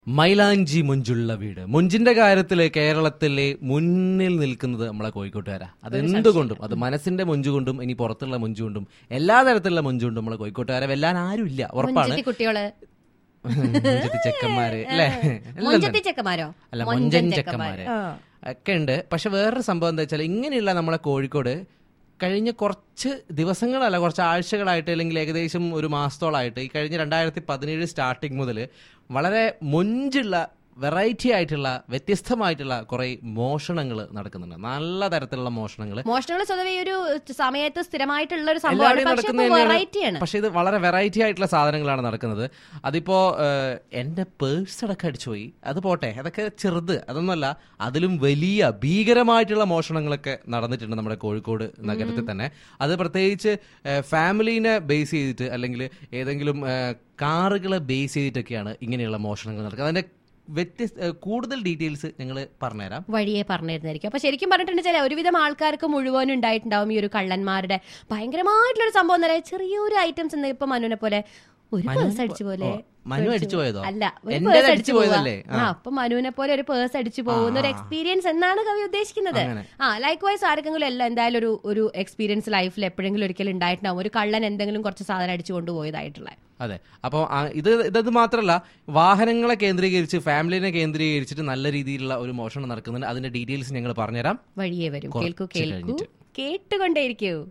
മൈലാഞ്ചി മുഞ്ചുള്ള വീട് മുഞ്ചിന്റെ കാര്യത്തില് കേരളത്തിലെ മുന്നിൽ നിൽക്കുന്നത് നമ്മളെ കോഴിക്കോട്ടുകാരാ അത് എന്തുകൊണ്ടും അത് മനസ്സിന്റെ മുഞ്ചുകൊണ്ടും ഇനി പുറത്തുള്ള മുഞ്ചുകൊണ്ടും എല്ലാ തരത്തിലുള്ള മുഞ്ചുകൊണ്ടും നമ്മളെ കോഴിക്കോട്ടുകാരെ വെല്ലാൻ ആരുമില്ല ഉറപ്പാണ് മൊഞ്ചത്തി കുട്ടികള് മുഞ്ചത്തി ചെക്കന്മാര് അല്ലേ മൊഞ്ചത്തി ചെക്കന്മാരോ അല്ല മൊഞ്ചൻ മൊഞ്ചൻ ചെക്കന്മാര്. ചെക്കന്മാര് ഒക്കെ ഉണ്ട് പക്ഷെ വേറൊരു സംഭവം എന്താ വെച്ചാൽ ഇങ്ങനെയുള്ള നമ്മളെ കോഴിക്കോട് കഴിഞ്ഞ കുറച്ച് ദിവസങ്ങളല്ല കുറച്ച് ആഴ്ചകളായിട്ട് അല്ലെങ്കിൽ ഏകദേശം ഒരു മാസത്തോളായിട്ട് ഈ കഴിഞ്ഞ രണ്ടായിരത്തി പതിനേഴ് സ്റ്റാർട്ടിങ് മുതൽ വളരെ മൊഞ്ചുള്ള വെറൈറ്റി ആയിട്ടുള്ള വ്യത്യസ്തമായിട്ടുള്ള കുറെ മോഷണങ്ങൾ നടക്കുന്നുണ്ട് നല്ല തരത്തിലുള്ള മോഷണങ്ങൾ മോഷണങ്ങൾ സ്വതവേ ഈ ഒരു സമയത്ത് സ്ഥിരമായിട്ടുള്ള ഒരു സംഭവമാണ് എല്ലാവരുടെയും പക്ഷെ നടക്കുന്നത് തന്നെയാണ്. വെറൈറ്റിയാണ് പക്ഷെ ഇത് വളരെ വെറൈറ്റി ആയിട്ടുള്ള സാധനങ്ങളാണ് നടക്കുന്നത് അതിപ്പോ ഏഹ്, എന്റെ പേഴ്സ് അടക്കം അടിച്ചുപോയി അത് പോട്ടെ അതൊക്കെ ചെറുത് അതൊന്നുമല്ല അതിലും വലിയ ഭീകരമായിട്ടുള്ള മോഷണങ്ങളൊക്കെ നടന്നിട്ടുണ്ട് നമ്മുടെ കോഴിക്കോട് നഗരത്തിൽ തന്നെ അത് പ്രത്യേകിച്ച് ഏഹ്, ഫാമിലീനെ ബേസ് ചെയ്തിട്ട് അല്ലെങ്കിൽ ഏതെങ്കിലും ഏഹ്, കാറുകളെ ബേസ് ചെയ്തിട്ടൊക്കെയാണ് ഇങ്ങനെയുള്ള മോഷണങ്ങൾ നടക്കുന്നത് അതിന്റെ വ്യത്യസ്ത ഏഹ്, കൂടുതൽ ഡീറ്റെയിൽസ് ഞങ്ങൾ പറഞ്ഞുതരാം വഴിയെ പറഞ്ഞിരുന്നായിരിക്കും അപ്പൊ ശരിക്കും പറഞ്ഞിട്ടുണ്ടെങ്കിൽ ഒരുവിധം ആൾക്കാർക്ക് മുഴുവനും ഉണ്ടായിട്ടുണ്ടാവും ഈ ഒരു കള്ളന്മാരുടെ ഭയങ്കരമായിട്ടുള്ള ഒരു സംഭവം എന്ന് പറയാം ചെറിയൊരു ഐറ്റംസ് എന്താ ഇപ്പൊ മനുവിനെ പോലെ ഒരു പേഴ്സ് അടിച്ചു പോലെ ഓ, മനു അടിച്ചു പോയതോ? അല്ല ഒരു എന്റേത് പേഴ്സ് അടിച്ചു അടിച്ചു പോയതല്ലേ പോയതല്ലേ? ആ അപ്പൊ മനുവിനെ പോലെ ഒരു പേഴ്സ് അടിച്ചു പോകുന്ന ഒരു എക്സ്പീരിയൻസ് എന്നാണ് കവി ഉദ്ദേശിക്കുന്നത് അങ്ങനെ. ആ ലൈക്ക് വൈസ് ആർക്കെങ്കിലും എല്ലാം എന്തായാലും ഒരു ഒരു എക്സ്പീരിയൻസ് ലൈഫിൽ എപ്പോഴെങ്കിലും ഒരിക്കലും ഉണ്ടായിട്ടുണ്ടാവും ഒരു കള്ളൻ എന്തെങ്കിലും കുറച്ച് സാധനം അടിച്ചു കൊണ്ടുപോയതായിട്ടുള്ള അതെ അപ്പോൾ ഇത് ഇതത് മാത്രമല്ല വാഹനങ്ങളെ കേന്ദ്രീകരിച്ച് ഫാമിലിനെ കേന്ദ്രീകരിച്ചിട്ട് നല്ല രീതിയിലുള്ള ഒരു മോഷണം നടക്കുന്നുണ്ട് അതിന്റെ ഡീറ്റെയിൽസ് ഞങ്ങൾ പറഞ്ഞുതരാം വഴിയെ വരും കുറച്ച് കേൾക്കൂ കേൾക്കൂ കഴിഞ്ഞിട്ട്. കേട്ടുകൊണ്ടേയിരിക്കൂ